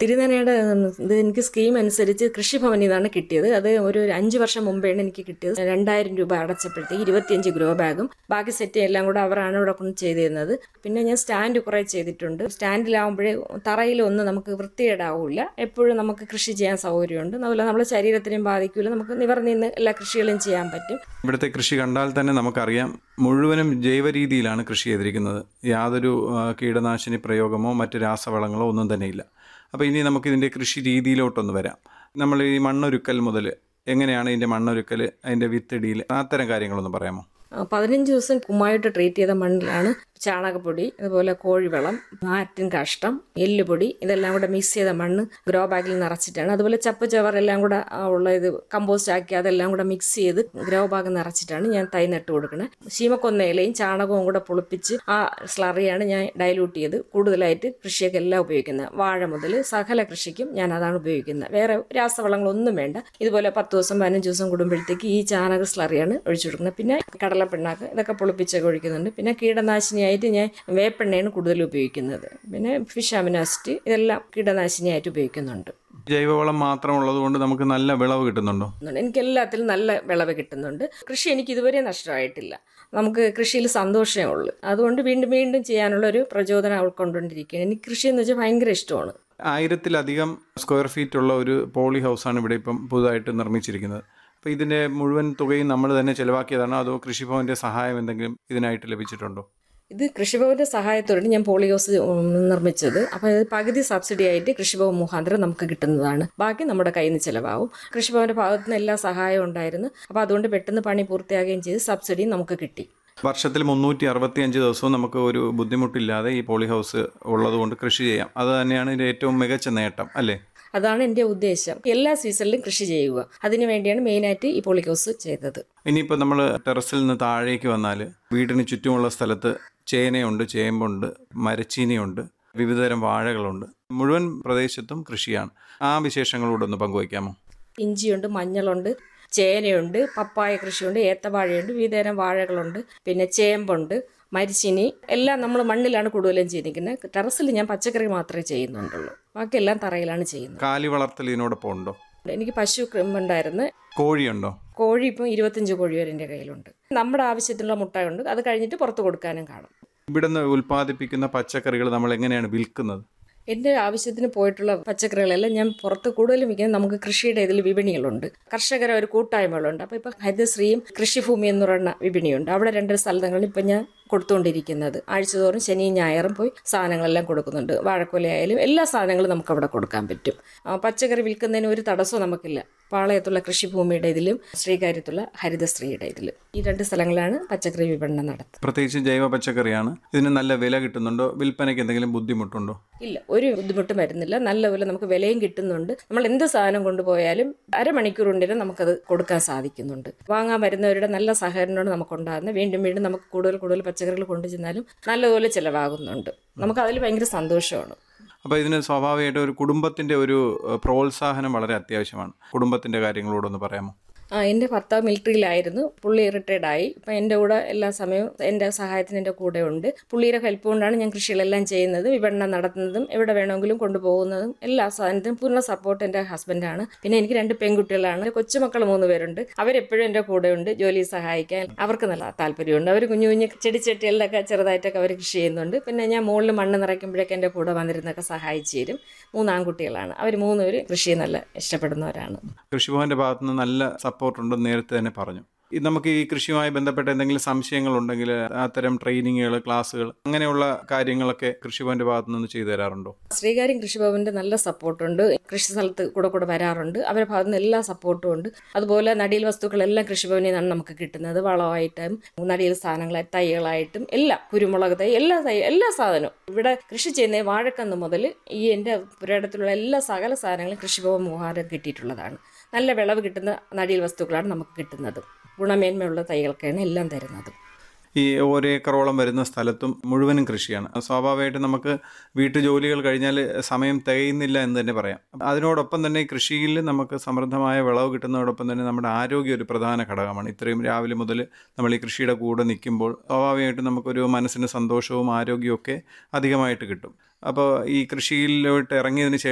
തിരുനനയുടെ ഇത് എനിക്ക് സ്കീം അനുസരിച്ച് കൃഷിഭവനിൽ നിന്നാണ് കിട്ടിയത് അത് ഒരു അഞ്ച് വർഷം മുമ്പേണ് എനിക്ക് കിട്ടിയത് രണ്ടായിരം രൂപ അടച്ചപ്പോഴത്തേക്ക് ഇരുപത്തിയഞ്ച് ഗ്രോ ബാഗും ബാക്കി സെറ്റ് എല്ലാം കൂടെ അവരാണ് ഇവിടെ കൊണ്ട് ചെയ്തു തരുന്നത് പിന്നെ ഞാൻ സ്റ്റാൻഡ് കുറേ ചെയ്തിട്ടുണ്ട് സ്റ്റാൻഡിലാവുമ്പോഴേ തറയിലൊന്നും നമുക്ക് വൃത്തികേടാവില്ല എപ്പോഴും നമുക്ക് കൃഷി ചെയ്യാൻ സൗകര്യമുണ്ട് അതുപോലെ നമ്മുടെ ശരീരത്തിനെയും ബാധിക്കില്ല നമുക്ക് നിവർന്ന് നിന്ന് എല്ലാ കൃഷികളും ചെയ്യാൻ പറ്റും ഇവിടുത്തെ കൃഷി കണ്ടാൽ തന്നെ നമുക്കറിയാം മുഴുവനും ജൈവ രീതിയിലാണ് കൃഷി ചെയ്തിരിക്കുന്നത് യാതൊരു ആ, കീടനാശിനി പ്രയോഗമോ മറ്റ് രാസവളങ്ങളോ ഒന്നും തന്നെയില്ല അപ്പോൾ ഇനി നമുക്കിതിൻ്റെ കൃഷി രീതിയിലോട്ടൊന്ന് വരാം നമ്മൾ ഈ മണ്ണൊരുക്കൽ മുതൽ എങ്ങനെയാണ് ഇതിൻ്റെ മണ്ണൊരുക്കൽ അതിൻ്റെ വിത്തിടിയിൽ അത്തരം കാര്യങ്ങളൊന്ന് പറയാമോ ആ, പതിനഞ്ച് ദിവസം കുമ്മായിട്ട് ട്രീറ്റ് ചെയ്ത മണ്ണിലാണ് ചാണകപ്പൊടി അതുപോലെ കോഴിവളം ആറ്റിൻ കാഷ്ടം എല്ലുപൊടി ഇതെല്ലാം കൂടെ മിക്സ് ചെയ്ത മണ്ണ് ഗ്രോ ബാഗിൽ നിറച്ചിട്ടാണ് അതുപോലെ ചപ്പ് ചവർ എല്ലാം കൂടെ ആ, ഉള്ള ഇത് കമ്പോസ്റ്റ് ആക്കി അതെല്ലാം കൂടെ മിക്സ് ചെയ്ത് ഗ്രോ ബാഗ് നിറച്ചിട്ടാണ് ഞാൻ തൈ നട്ട് കൊടുക്കുന്നത് ശീമക്കൊന്നയിലയും ചാണകവും കൂടെ പുളിപ്പിച്ച് ആ സ്ലറിയാണ് ഞാൻ ഡൈലൂട്ട് ചെയ്ത് കൂടുതലായിട്ട് കൃഷിയൊക്കെ എല്ലാം ഉപയോഗിക്കുന്നത് വാഴ മുതൽ സകല കൃഷിക്കും ഞാൻ അതാണ് ഉപയോഗിക്കുന്നത് വേറെ രാസവളങ്ങളൊന്നും വേണ്ട ഇതുപോലെ പത്ത് ദിവസം പതിനഞ്ച് ദിവസം കൂടുമ്പോഴത്തേക്ക് ഈ ചാണക സ്ലറിയാണ് ഒഴിച്ചു കൊടുക്കുന്നത് പിന്നെ കടലപ്പിണ്ണാക്ക് ഇതൊക്കെ പുളിപ്പിച്ചൊക്കെ ഒഴിക്കുന്നുണ്ട് പിന്നെ കീടനാശിനിയായിട്ട് ഞാൻ വേപ്പെണ്ണയാണ് കൂടുതൽ ഉപയോഗിക്കുന്നത് പിന്നെ ഫിഷ് അമിനാസിറ്റ് ഇതെല്ലാം കീടനാശിനിയായിട്ട് ഉപയോഗിക്കുന്നുണ്ട് ജൈവവളം മാത്രമുള്ളത് കൊണ്ട് നമുക്ക് നല്ല വിളവ് കിട്ടുന്നുണ്ടോ എനിക്ക് എല്ലാത്തിലും നല്ല വിളവ് കിട്ടുന്നുണ്ട് കൃഷി എനിക്ക് ഇതുവരെ നഷ്ടമായിട്ടില്ല നമുക്ക് കൃഷിയിൽ സന്തോഷമേ ഉള്ളൂ അതുകൊണ്ട് വീണ്ടും വീണ്ടും ചെയ്യാനുള്ള ഒരു പ്രചോദനം ഉൾക്കൊണ്ടുകൊണ്ടിരിക്കുകയാണ് എനിക്ക് കൃഷി എന്ന് വെച്ചാൽ ഭയങ്കര ഇഷ്ടമാണ് ആയിരത്തിലധികം സ്ക്വയർ ഫീറ്റ് ഉള്ള ഒരു പോളി ഹൗസാണ് ഇവിടെ ഇപ്പം പുതുതായിട്ട് നിർമ്മിച്ചിരിക്കുന്നത് അപ്പോൾ ഇതിൻ്റെ മുഴുവൻ തുകയും നമ്മൾ തന്നെ ചിലവാക്കിയതാണോ അതോ കൃഷിഭവൻ്റെ സഹായം എന്തെങ്കിലും ഇതിനായിട്ട് ലഭിച്ചിട്ടുണ്ടോ ഇത് കൃഷിഭവന്റെ സഹായത്തോടെ ഞാൻ പോളി ഹൗസ് ഉം, നിർമ്മിച്ചത് അപ്പോൾ ഇത് പകുതി സബ്സിഡി ആയിട്ട് കൃഷിഭവൻ മുഖാന്തരം നമുക്ക് കിട്ടുന്നതാണ് ബാക്കി നമ്മുടെ കയ്യിൽ നിന്ന് ചിലവാകും കൃഷിഭവന്റെ ഭാഗത്തു നിന്ന് എല്ലാ സഹായവും ഉണ്ടായിരുന്നു അപ്പോൾ അതുകൊണ്ട് പെട്ടെന്ന് പണി പൂർത്തിയാകുകയും ചെയ്ത് സബ്സിഡിയും നമുക്ക് കിട്ടി വർഷത്തിൽ മുന്നൂറ്റി അറുപത്തി അഞ്ച് ദിവസവും നമുക്ക് ഒരു ബുദ്ധിമുട്ടില്ലാതെ ഈ പോളി ഹൗസ് ഉള്ളതുകൊണ്ട് കൃഷി ചെയ്യാം അത് തന്നെയാണ് ഇതിൻ്റെ ഏറ്റവും മികച്ച നേട്ടം അല്ലേ അതാണ് എൻ്റെ ഉദ്ദേശം എല്ലാ സീസണിലും കൃഷി ചെയ്യുക അതിനു വേണ്ടിയാണ് മെയിനായിട്ട് ഈ പോളി ഹൗസ് ചെയ്തത് ഇനിയിപ്പോൾ നമ്മൾ ടെറസിൽ നിന്ന് താഴേക്ക് വന്നാൽ വീടിന് ചുറ്റുമുള്ള സ്ഥലത്ത് ചേനയുണ്ട് ചേമ്പുണ്ട് മരച്ചീനിയുണ്ട് വിവിധതരം വാഴകളുണ്ട് മുഴുവൻ പ്രദേശത്തും കൃഷിയാണ് ആ വിശേഷങ്ങളോട് ഒന്ന് പങ്കുവയ്ക്കാമോ ഇഞ്ചിയുണ്ട് മഞ്ഞളുണ്ട് ചേനയുണ്ട് പപ്പായ കൃഷിയുണ്ട് ഏത്തവാഴയുണ്ട് വിവിധതരം വാഴകളുണ്ട് പിന്നെ ചേമ്പുണ്ട് മരിച്ചിനി എല്ലാം നമ്മൾ മണ്ണിലാണ് കൂടുതലും ചെയ്തിരിക്കുന്നത് ടെറസിൽ ഞാൻ പച്ചക്കറി മാത്രമേ ചെയ്യുന്നുണ്ടുള്ളൂ ബാക്കിയെല്ലാം തറയിലാണ് ചെയ്യുന്നത് കാലി വളർത്തൽ ഇതിനോടൊപ്പം ഉണ്ടോ എനിക്ക് പശു ഉണ്ടായിരുന്നു കോഴിയുണ്ടോ കോഴി ഇപ്പം ഇരുപത്തഞ്ച് കോഴി വരെ എൻ്റെ കയ്യിലുണ്ട് നമ്മുടെ ആവശ്യത്തിനുള്ള മുട്ടയുണ്ട് അത് കഴിഞ്ഞിട്ട് പുറത്ത് കൊടുക്കാനും കാണും ഇവിടുന്ന് ഉൽപ്പാദിപ്പിക്കുന്ന പച്ചക്കറികൾ നമ്മൾ എങ്ങനെയാണ് വിൽക്കുന്നത് എൻ്റെ ആവശ്യത്തിന് പോയിട്ടുള്ള പച്ചക്കറികളെല്ലാം ഞാൻ പുറത്ത് കൂടുതലും വിൽക്കുന്നത് നമുക്ക് കൃഷിയുടെ ഇതിൽ വിപണികളുണ്ട് കർഷകര ഒരു കൂട്ടായ്മകളുണ്ട് അപ്പോൾ ഇപ്പോൾ ഹരിതശ്രീയും കൃഷിഭൂമി എന്ന് പറയുന്ന വിപണിയുണ്ട് അവിടെ രണ്ട് സ്ഥലങ്ങളിൽ ഇപ്പം ഞാൻ കൊടുത്തുകൊണ്ടിരിക്കുന്നത് ആഴ്ചതോറും ശനിയും ഞായറും പോയി സാധനങ്ങളെല്ലാം കൊടുക്കുന്നുണ്ട് വാഴക്കൊലയായാലും എല്ലാ സാധനങ്ങളും നമുക്ക് അവിടെ കൊടുക്കാൻ പറ്റും ആ, പച്ചക്കറി വിൽക്കുന്നതിന് ഒരു തടസ്സവും നമുക്കില്ല പാളയത്തുള്ള കൃഷിഭൂമിയുടെ ഇതിലും ശ്രീകാര്യത്തുള്ള ഹരിതശ്രീയുടെ ഇതിലും ഈ രണ്ട് സ്ഥലങ്ങളിലാണ് പച്ചക്കറി വിപണനം നടത്തുന്നത് പ്രത്യേകിച്ച് ജൈവ പച്ചക്കറിയാണ് ഇതിന് നല്ല വില കിട്ടുന്നുണ്ടോ വിൽപ്പനയ്ക്ക് എന്തെങ്കിലും ബുദ്ധിമുട്ടുണ്ടോ ഇല്ല ഒരു ബുദ്ധിമുട്ടും വരുന്നില്ല നല്ലപോലെ നമുക്ക് വിലയും കിട്ടുന്നുണ്ട് നമ്മൾ എന്ത് സാധനം കൊണ്ടുപോയാലും അരമണിക്കൂർ കൊണ്ടിനും നമുക്കത് കൊടുക്കാൻ സാധിക്കുന്നുണ്ട് വാങ്ങാൻ വരുന്നവരുടെ നല്ല സഹകരണമാണ് നമുക്കുണ്ടാകുന്നത് വീണ്ടും വീണ്ടും നമുക്ക് കൂടുതൽ കൂടുതൽ പച്ചക്കറികൾ കൊണ്ടു ചെന്നാലും നല്ലപോലെ ചിലവാകുന്നുണ്ട് നമുക്ക് അതിൽ ഭയങ്കര സന്തോഷമാണ് അപ്പോൾ ഇതിന് സ്വാഭാവികമായിട്ട് ഒരു കുടുംബത്തിൻ്റെ ഒരു ഏഹ്, പ്രോത്സാഹനം വളരെ അത്യാവശ്യമാണ് കുടുംബത്തിൻ്റെ കാര്യങ്ങളോടൊന്ന് പറയാമോ ആ എൻ്റെ ഭർത്താവ് മിലിറ്ററിയിലായിരുന്നു പുള്ളി റിട്ടയർഡ് ആയി ഇപ്പം എൻ്റെ കൂടെ എല്ലാ സമയവും എൻ്റെ സഹായത്തിന് എൻ്റെ കൂടെ ഉണ്ട് പുള്ളിയുടെ ഹെൽപ്പ് കൊണ്ടാണ് ഞാൻ കൃഷികളെല്ലാം ചെയ്യുന്നത് വിപണനം നടത്തുന്നതും എവിടെ വേണമെങ്കിലും കൊണ്ടുപോകുന്നതും എല്ലാ സാധനത്തിനും പൂർണ്ണ സപ്പോർട്ട് എൻ്റെ ഹസ്ബൻഡാണ് പിന്നെ എനിക്ക് രണ്ട് പെൺകുട്ടികളാണ് കൊച്ചുമക്കൾ മൂന്ന് പേരുണ്ട് അവരെപ്പോഴും എൻ്റെ കൂടെ ഉണ്ട് ജോലി സഹായിക്കാൻ അവർക്ക് നല്ല താല്പര്യമുണ്ട് അവർ കുഞ്ഞു കുഞ്ഞു ചെടിച്ചട്ടികളിലൊക്കെ ചെറുതായിട്ടൊക്കെ അവർ കൃഷി ചെയ്യുന്നുണ്ട് പിന്നെ ഞാൻ മുകളിൽ മണ്ണ് നിറയ്ക്കുമ്പോഴൊക്കെ എൻ്റെ കൂടെ വന്നിരുന്നൊക്കെ സഹായിച്ചു തരും മൂന്ന് ആൺകുട്ടികളാണ് അവർ മൂന്ന് പേര് കൃഷി നല്ല ഇഷ്ടപ്പെടുന്നവരാണ് കൃഷിഭവൻ്റെ ഭാഗത്ത് നിന്ന് നല്ല സപ്പോർട്ട് ഉണ്ടെന്ന് നേരത്തെ തന്നെ പറഞ്ഞു ഇത് നമുക്ക് ഈ കൃഷിയുമായി ബന്ധപ്പെട്ട എന്തെങ്കിലും സംശയങ്ങളുണ്ടെങ്കിൽ അത്തരം ട്രെയിനിങ്ങുകൾ ക്ലാസ്സുകൾ അങ്ങനെയുള്ള കാര്യങ്ങളൊക്കെ കൃഷിഭവൻ്റെ ഭാഗത്ത് നിന്ന് ചെയ്തു തരാറുണ്ടോ ശ്രീകാര്യം കൃഷിഭവന്റെ നല്ല സപ്പോർട്ടുണ്ട് കൃഷി സ്ഥലത്ത് കൂടെ കൂടെ വരാറുണ്ട് അവരുടെ ഭാഗത്ത് നിന്ന് എല്ലാ സപ്പോർട്ടും ഉണ്ട് അതുപോലെ നടിയിൽ വസ്തുക്കളെല്ലാം കൃഷിഭവനിൽ നിന്നാണ് നമുക്ക് കിട്ടുന്നത് വളമായിട്ടും നടിയിൽ സാധനങ്ങളായി തൈകളായിട്ടും എല്ലാം കുരുമുളക് തൈ എല്ലാ തൈ എല്ലാ സാധനവും ഇവിടെ കൃഷി ചെയ്യുന്ന വാഴക്കന്ന് മുതൽ ഈ എൻ്റെ പുരയിടത്തിലുള്ള എല്ലാ സകല സാധനങ്ങളും കൃഷിഭവൻ മുഖാരം കിട്ടിയിട്ടുള്ളതാണ് നല്ല വിളവ് കിട്ടുന്ന നടിയിൽ വസ്തുക്കളാണ് നമുക്ക് കിട്ടുന്നത് ഗുണമേന്മയുള്ള തൈകൾക്കാണ് എല്ലാം തരുന്നത് ഈ ഒരേക്കറോളം വരുന്ന സ്ഥലത്തും മുഴുവനും കൃഷിയാണ് സ്വാഭാവികമായിട്ടും നമുക്ക് വീട്ടുജോലികൾ കഴിഞ്ഞാൽ സമയം തികയുന്നില്ല എന്ന് തന്നെ പറയാം അതിനോടൊപ്പം തന്നെ ഈ കൃഷിയിൽ നമുക്ക് സമൃദ്ധമായ വിളവ് കിട്ടുന്നതോടൊപ്പം തന്നെ നമ്മുടെ ആരോഗ്യം ഒരു പ്രധാന ഘടകമാണ് ഇത്രയും രാവിലെ മുതൽ നമ്മൾ ഈ കൃഷിയുടെ കൂടെ നിൽക്കുമ്പോൾ സ്വാഭാവികമായിട്ടും നമുക്കൊരു മനസ്സിന് സന്തോഷവും ആരോഗ്യവും ഒക്കെ അധികമായിട്ട് കിട്ടും അപ്പോൾ ഈ കൃഷിയിലോട്ട് ഇറങ്ങിയതിന് ശേഷം